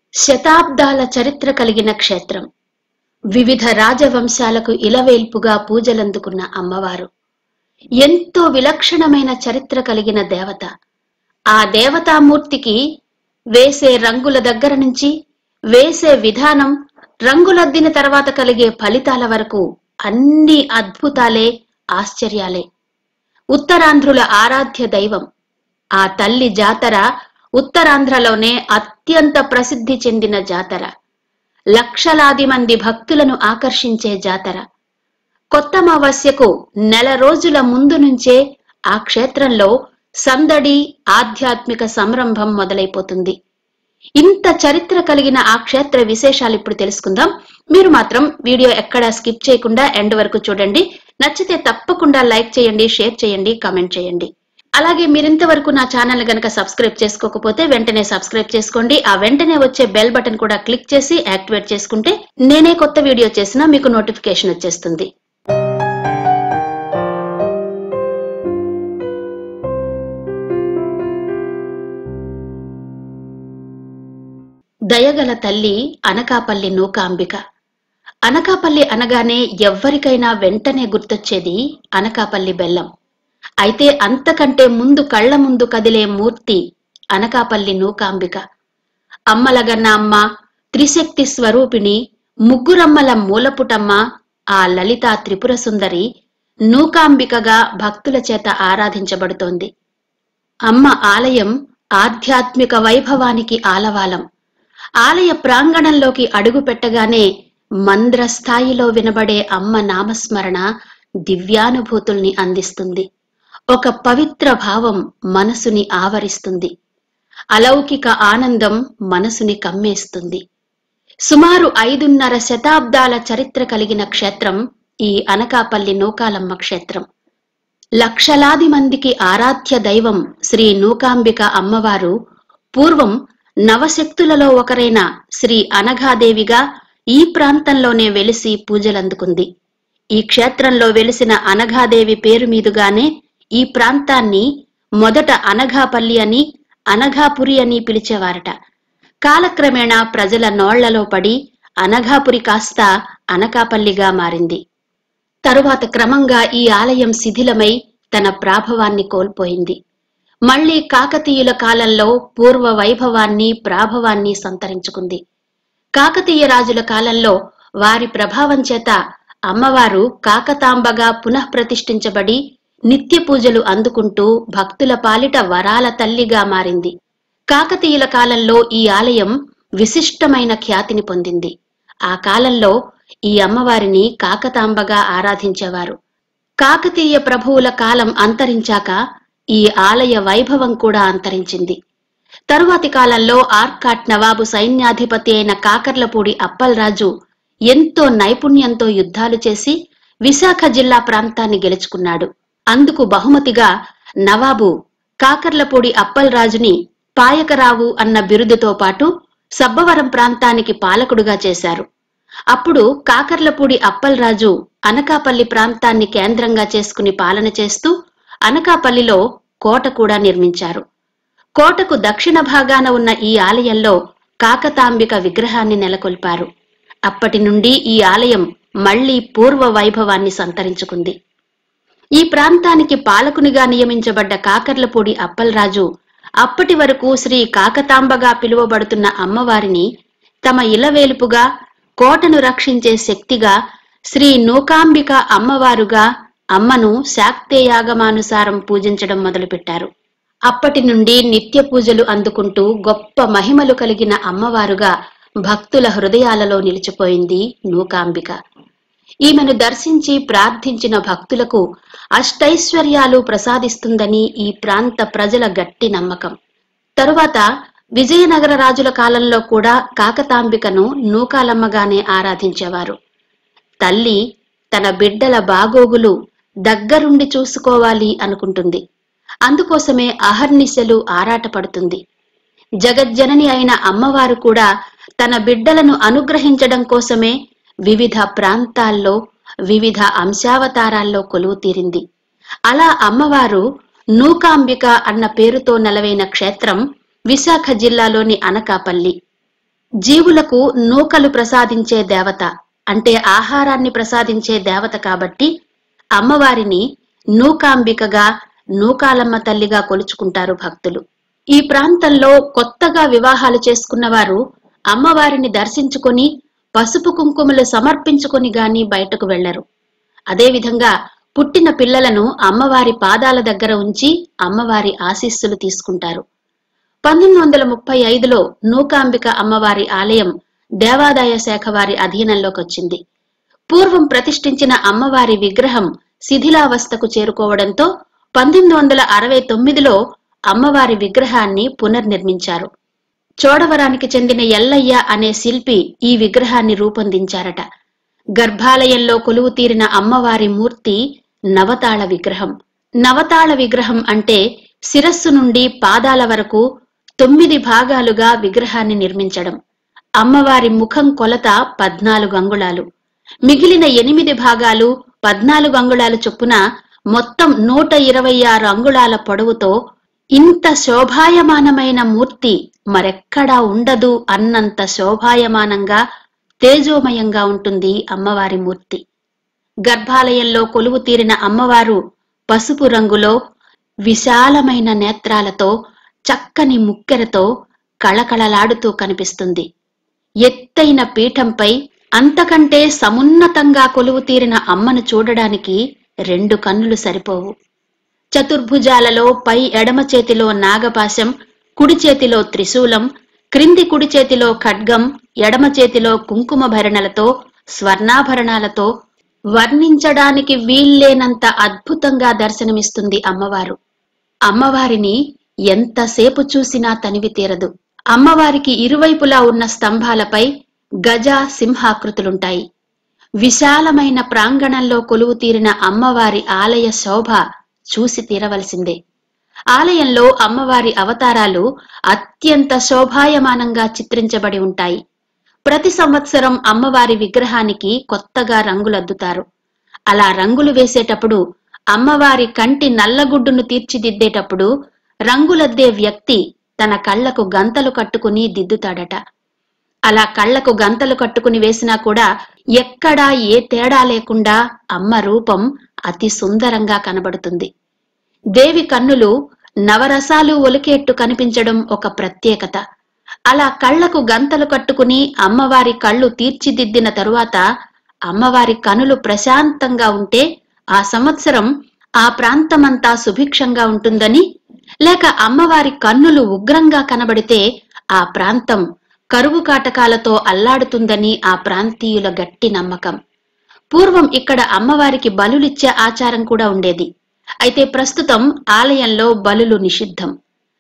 శతాబ్దాల చరిత్ర కలిగిన క్షేత్రం వివిధ రాజవంశాలకు ఇలవేల్పుగా పూజలందుకున్న అమ్మవారు ఎంతో విలక్షణమైన చరిత్ర కలిగిన దేవత ఆ దేవతామూర్తికి వేసే రంగుల దగ్గర నుంచి వేసే విధానం రంగులద్దిన తర్వాత కలిగే ఫలితాల వరకు అన్ని అద్భుతాలే ఆశ్చర్యాలే ఉత్తరాంధ్రుల ఆరాధ్య దైవం ఆ తల్లి జాతర ఉత్తరాంధ్రలోనే అత్యంత ప్రసిద్ధి చెందిన జాతర లక్షలాది మంది భక్తులను ఆకర్షించే జాతర కొత్త అమావాస్యకు నెల రోజుల ముందు నుంచే ఆ క్షేత్రంలో సందడి ఆధ్యాత్మిక సంరంభం మొదలైపోతుంది ఇంత చరిత్ర కలిగిన ఆ క్షేత్ర విశేషాలు ఇప్పుడు తెలుసుకుందాం మీరు మాత్రం వీడియో ఎక్కడా స్కిప్ చేయకుండా ఎండ్ వరకు చూడండి నచ్చితే తప్పకుండా లైక్ చేయండి షేర్ చేయండి కామెంట్ చేయండి అలాగే మీరింతవరకు నా ఛానల్ గనక సబ్స్క్రైబ్ చేసుకోకపోతే వెంటనే సబ్స్క్రైబ్ చేసుకోండి ఆ వెంటనే వచ్చే బెల్ బటన్ కూడా క్లిక్ చేసి యాక్టివేట్ చేసుకుంటే నేనే కొత్త వీడియో చేసినా మీకు నోటిఫికేషన్ వచ్చేస్తుంది దయగల తల్లి అనకాపల్లి నూకాంబిక అనకాపల్లి అనగానే ఎవ్వరికైనా వెంటనే గుర్తొచ్చేది అనకాపల్లి బెల్లం అయితే అంతకంటే ముందు కళ్ల ముందు కదిలే మూర్తి అనకాపల్లి నూకాంబిక అమ్మలగన్న అమ్మ త్రిశక్తి స్వరూపిణి ముగ్గురమ్మల మూలపుటమ్మ ఆ లలిత త్రిపుర సుందరి నూకాంబికగా భక్తుల చేత ఆరాధించబడుతోంది అమ్మ ఆలయం ఆధ్యాత్మిక వైభవానికి ఆలవాలం ఆలయ ప్రాంగణంలోకి అడుగు పెట్టగానే మంద్ర స్థాయిలో వినబడే అమ్మ నామస్మరణ దివ్యానుభూతుల్ని అందిస్తుంది ఒక పవిత్ర భావం మనసుని ఆవరిస్తుంది అలౌకిక ఆనందం మనసుని కమ్మేస్తుంది సుమారు ఐదున్నర శతాబ్దాల చరిత్ర కలిగిన క్షేత్రం ఈ అనకాపల్లి నూకాలమ్మ క్షేత్రం లక్షలాది మందికి ఆరాధ్య దైవం శ్రీ నూకాంబిక అమ్మవారు పూర్వం నవశక్తులలో ఒకరైన శ్రీ అనఘాదేవిగా ఈ ప్రాంతంలోనే వెలిసి పూజలందుకుంది ఈ క్షేత్రంలో వెలిసిన అనఘాదేవి పేరు మీదుగానే ఈ ప్రాంతాన్ని మొదట అనఘాపల్లి అని అనఘాపురి అని పిలిచేవారట కాలక్రమేణా ప్రజల నోళ్లలో పడి అనఘాపురి కాస్త అనకాపల్లిగా మారింది తరువాత క్రమంగా ఈ ఆలయం శిథిలమై తన ప్రాభవాన్ని కోల్పోయింది మళ్లీ కాకతీయుల కాలంలో పూర్వ వైభవాన్ని ప్రాభవాన్ని సంతరించుకుంది కాకతీయ రాజుల కాలంలో వారి ప్రభావం చేత అమ్మవారు కాకతాంబగా పునః ప్రతిష్ఠించబడి నిత్య పూజలు అందుకుంటూ భక్తుల పాలిట వరాల తల్లిగా మారింది కాకతీయుల కాలంలో ఈ ఆలయం విశిష్టమైన ఖ్యాతిని పొందింది ఆ కాలంలో ఈ అమ్మవారిని కాకతాంబగా ఆరాధించేవారు కాకతీయ ప్రభువుల కాలం అంతరించాక ఈ ఆలయ వైభవం కూడా అంతరించింది తరువాతి కాలంలో ఆర్కాట్ నవాబు సైన్యాధిపతి అయిన కాకర్లపూడి అప్పల్రాజు ఎంతో నైపుణ్యంతో యుద్ధాలు చేసి విశాఖ జిల్లా ప్రాంతాన్ని గెలుచుకున్నాడు అందుకు బహుమతిగా నవాబు కాకర్లపూడి అప్పల్రాజుని పాయకరావు అన్న బిరుదుతో పాటు సబ్బవరం ప్రాంతానికి పాలకుడుగా చేశారు అప్పుడు కాకర్లపూడి అప్పల్రాజు అనకాపల్లి ప్రాంతాన్ని కేంద్రంగా చేసుకుని పాలన చేస్తూ అనకాపల్లిలో కోట కూడా నిర్మించారు కోటకు దక్షిణ భాగాన ఉన్న ఈ ఆలయంలో కాకతాంబిక విగ్రహాన్ని నెలకొల్పారు అప్పటి నుండి ఈ ఆలయం మళ్లీ పూర్వ వైభవాన్ని సంతరించుకుంది ఈ ప్రాంతానికి పాలకునిగా నియమించబడ్డ కాకర్లపూడి అప్పల్రాజు అప్పటి వరకు శ్రీ కాకతాంబగా పిలువబడుతున్న అమ్మవారిని తమ ఇలవేలుపుగా కోటను రక్షించే శక్తిగా శ్రీ నూకాంబిక అమ్మవారుగా అమ్మను శాక్తేయాగమానుసారం పూజించడం మొదలుపెట్టారు అప్పటి నుండి నిత్య పూజలు అందుకుంటూ గొప్ప మహిమలు కలిగిన అమ్మవారుగా భక్తుల హృదయాలలో నిలిచిపోయింది నూకాంబిక ఈమెను దర్శించి ప్రార్థించిన భక్తులకు అష్టైశ్వర్యాలు ప్రసాదిస్తుందని ఈ ప్రాంత ప్రజల గట్టి నమ్మకం తరువాత విజయనగర రాజుల కాలంలో కూడా కాకతాంబికను నూకాలమ్మగానే ఆరాధించేవారు తల్లి తన బిడ్డల బాగోగులు దగ్గరుండి చూసుకోవాలి అనుకుంటుంది అందుకోసమే అహర్నిశలు ఆరాటపడుతుంది జగజ్జనని అయిన అమ్మవారు కూడా తన బిడ్డలను అనుగ్రహించడం కోసమే వివిధ ప్రాంతాల్లో వివిధ అంశావతారాల్లో కొలువు తీరింది అలా అమ్మవారు నూకాంబిక అన్న పేరుతో నెలవైన క్షేత్రం విశాఖ జిల్లాలోని అనకాపల్లి జీవులకు నూకలు ప్రసాదించే దేవత అంటే ఆహారాన్ని ప్రసాదించే దేవత కాబట్టి అమ్మవారిని నూకాంబికగా నూకాలమ్మ తల్లిగా కొలుచుకుంటారు భక్తులు ఈ ప్రాంతంలో కొత్తగా వివాహాలు చేసుకున్న వారు అమ్మవారిని దర్శించుకొని పసుపు కుంకుమలు సమర్పించుకొని గాని బయటకు వెళ్లరు అదేవిధంగా పుట్టిన పిల్లలను అమ్మవారి పాదాల దగ్గర ఉంచి అమ్మవారి ఆశీస్సులు తీసుకుంటారు పంతొమ్మిది వందల ముప్పై ఐదులో నూకాంబిక అమ్మవారి ఆలయం దేవాదాయ శాఖ వారి అధీనంలోకి వచ్చింది పూర్వం ప్రతిష్ఠించిన అమ్మవారి విగ్రహం శిథిలావస్థకు చేరుకోవడంతో పంతొమ్మిది వందల అరవై తొమ్మిదిలో అమ్మవారి విగ్రహాన్ని పునర్నిర్మించారు చోడవరానికి చెందిన ఎల్లయ్య అనే శిల్పి ఈ విగ్రహాన్ని రూపొందించారట గర్భాలయంలో కొలువు తీరిన అమ్మవారి మూర్తి నవతాళ విగ్రహం నవతాళ విగ్రహం అంటే శిరస్సు నుండి పాదాల వరకు తొమ్మిది భాగాలుగా విగ్రహాన్ని నిర్మించడం అమ్మవారి ముఖం కొలత పద్నాలుగు అంగుళాలు మిగిలిన ఎనిమిది భాగాలు పద్నాలుగు అంగుళాల చొప్పున మొత్తం నూట ఇరవై ఆరు అంగుళాల పొడవుతో ఇంత శోభాయమానమైన మూర్తి మరెక్కడా ఉండదు అన్నంత శోభాయమానంగా తేజోమయంగా ఉంటుంది అమ్మవారి మూర్తి గర్భాలయంలో కొలువు తీరిన అమ్మవారు పసుపు రంగులో విశాలమైన నేత్రాలతో చక్కని ముక్కెరతో కళకళలాడుతూ కనిపిస్తుంది ఎత్తైన పీఠంపై అంతకంటే సమున్నతంగా కొలువు తీరిన అమ్మను చూడడానికి రెండు కన్నులు సరిపోవు చతుర్భుజాలలో పై ఎడమ చేతిలో నాగపాశం కుడి చేతిలో త్రిశూలం క్రింది కుడి చేతిలో ఖడ్గం ఎడమ చేతిలో కుంకుమ భరణలతో స్వర్ణాభరణాలతో వర్ణించడానికి వీల్లేనంత అద్భుతంగా దర్శనమిస్తుంది అమ్మవారు అమ్మవారిని ఎంతసేపు చూసినా తనివి తీరదు అమ్మవారికి ఇరువైపులా ఉన్న స్తంభాలపై గజ సింహాకృతులుంటాయి విశాలమైన ప్రాంగణంలో కొలువు తీరిన అమ్మవారి ఆలయ శోభ చూసి తీరవలసిందే ఆలయంలో అమ్మవారి అవతారాలు అత్యంత శోభాయమానంగా చిత్రించబడి ఉంటాయి ప్రతి సంవత్సరం అమ్మవారి విగ్రహానికి కొత్తగా రంగులద్దుతారు అలా రంగులు వేసేటప్పుడు అమ్మవారి కంటి నల్లగుడ్డును తీర్చిదిద్దేటప్పుడు రంగులద్దే వ్యక్తి తన కళ్లకు గంతలు కట్టుకుని దిద్దుతాడట అలా కళ్లకు గంతలు కట్టుకుని వేసినా కూడా ఎక్కడా ఏ తేడా లేకుండా అమ్మ రూపం అతి సుందరంగా కనబడుతుంది దేవి కన్నులు నవరసాలు ఒలికేట్టు కనిపించడం ఒక ప్రత్యేకత అలా కళ్లకు గంతలు కట్టుకుని అమ్మవారి కళ్ళు తీర్చిదిద్దిన తరువాత అమ్మవారి కనులు ప్రశాంతంగా ఉంటే ఆ సంవత్సరం ఆ ప్రాంతమంతా సుభిక్షంగా ఉంటుందని లేక అమ్మవారి కన్నులు ఉగ్రంగా కనబడితే ఆ ప్రాంతం కరువు కాటకాలతో అల్లాడుతుందని ఆ ప్రాంతీయుల గట్టి నమ్మకం పూర్వం ఇక్కడ అమ్మవారికి బలులిచ్చే ఆచారం కూడా ఉండేది అయితే ప్రస్తుతం ఆలయంలో బలులు నిషిద్ధం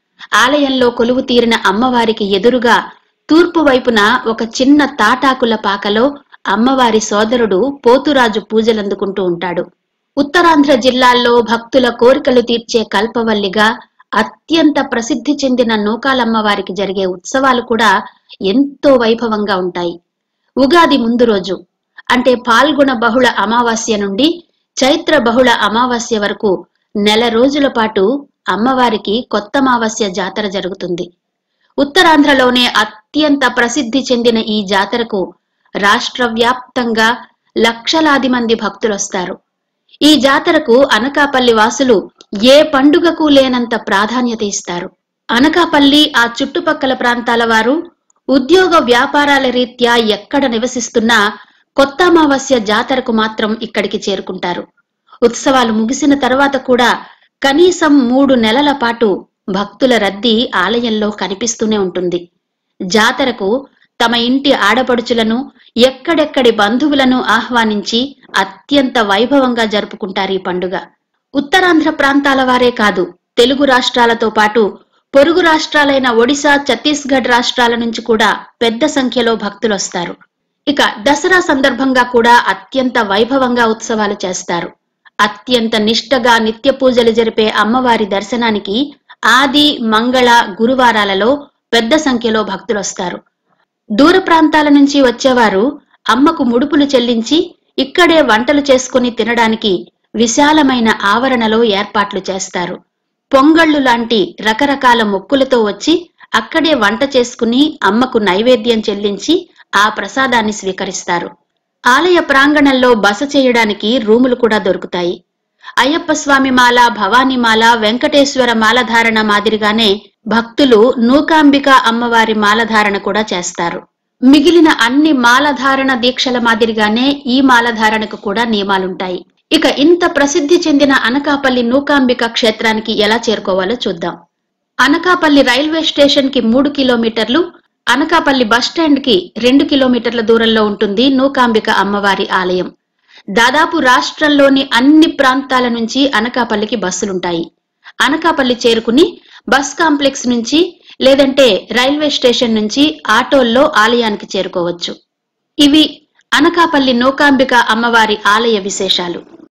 ఆలయంలో కొలువు తీరిన అమ్మవారికి ఎదురుగా తూర్పు వైపున ఒక చిన్న తాటాకుల పాకలో అమ్మవారి సోదరుడు పోతురాజు పూజలందుకుంటూ ఉంటాడు ఉత్తరాంధ్ర జిల్లాల్లో భక్తుల కోరికలు తీర్చే కల్పవల్లిగా అత్యంత ప్రసిద్ధి చెందిన నూకాలమ్మవారికి జరిగే ఉత్సవాలు కూడా ఎంతో వైభవంగా ఉంటాయి ఉగాది ముందు రోజు అంటే పాల్గొన బహుళ అమావాస్య నుండి చైత్ర బహుళ అమావాస్య వరకు నెల రోజుల పాటు అమ్మవారికి కొత్త అమావాస్య జాతర జరుగుతుంది ఉత్తరాంధ్రలోనే అత్యంత ప్రసిద్ధి చెందిన ఈ జాతరకు రాష్ట్ర వ్యాప్తంగా లక్షలాది మంది భక్తులొస్తారు ఈ జాతరకు అనకాపల్లి వాసులు ఏ పండుగకు లేనంత ప్రాధాన్యత ఇస్తారు అనకాపల్లి ఆ చుట్టుపక్కల ప్రాంతాల వారు ఉద్యోగ వ్యాపారాల రీత్యా ఎక్కడ నివసిస్తున్నా కొత్త అమావాస్య జాతరకు మాత్రం ఇక్కడికి చేరుకుంటారు ఉత్సవాలు ముగిసిన తర్వాత కూడా కనీసం మూడు నెలల పాటు భక్తుల రద్దీ ఆలయంలో కనిపిస్తూనే ఉంటుంది జాతరకు తమ ఇంటి ఆడపడుచులను ఎక్కడెక్కడి బంధువులను ఆహ్వానించి అత్యంత వైభవంగా జరుపుకుంటారు ఈ పండుగ ఉత్తరాంధ్ర ప్రాంతాల వారే కాదు తెలుగు రాష్ట్రాలతో పాటు పొరుగు రాష్ట్రాలైన ఒడిశా ఛత్తీస్గఢ్ రాష్ట్రాల నుంచి కూడా పెద్ద సంఖ్యలో భక్తులొస్తారు ఇక దసరా సందర్భంగా కూడా అత్యంత వైభవంగా ఉత్సవాలు చేస్తారు అత్యంత నిష్టగా నిత్య పూజలు జరిపే అమ్మవారి దర్శనానికి ఆది మంగళ గురువారాలలో పెద్ద సంఖ్యలో భక్తులొస్తారు దూర ప్రాంతాల నుంచి వచ్చేవారు అమ్మకు ముడుపులు చెల్లించి ఇక్కడే వంటలు చేసుకుని తినడానికి విశాలమైన ఆవరణలో ఏర్పాట్లు చేస్తారు పొంగళ్ళు లాంటి రకరకాల మొక్కులతో వచ్చి అక్కడే వంట చేసుకుని అమ్మకు నైవేద్యం చెల్లించి ఆ ప్రసాదాన్ని స్వీకరిస్తారు ఆలయ ప్రాంగణంలో బస చేయడానికి రూములు కూడా దొరుకుతాయి అయ్యప్ప స్వామి మాల భవానీ మాల వెంకటేశ్వర మాలధారణ మాదిరిగానే భక్తులు నూకాంబిక అమ్మవారి మాలధారణ కూడా చేస్తారు మిగిలిన అన్ని మాలధారణ దీక్షల మాదిరిగానే ఈ మాలధారణకు కూడా నియమాలుంటాయి ఇక ఇంత ప్రసిద్ధి చెందిన అనకాపల్లి నూకాంబిక క్షేత్రానికి ఎలా చేరుకోవాలో చూద్దాం అనకాపల్లి రైల్వే స్టేషన్ కి మూడు కిలోమీటర్లు అనకాపల్లి బస్టాండ్ కి రెండు కిలోమీటర్ల దూరంలో ఉంటుంది నూకాంబిక అమ్మవారి ఆలయం దాదాపు రాష్ట్రంలోని అన్ని ప్రాంతాల నుంచి అనకాపల్లికి బస్సులుంటాయి అనకాపల్లి చేరుకుని బస్ కాంప్లెక్స్ నుంచి లేదంటే రైల్వే స్టేషన్ నుంచి ఆటోల్లో ఆలయానికి చేరుకోవచ్చు ఇవి అనకాపల్లి నూకాంబిక అమ్మవారి ఆలయ విశేషాలు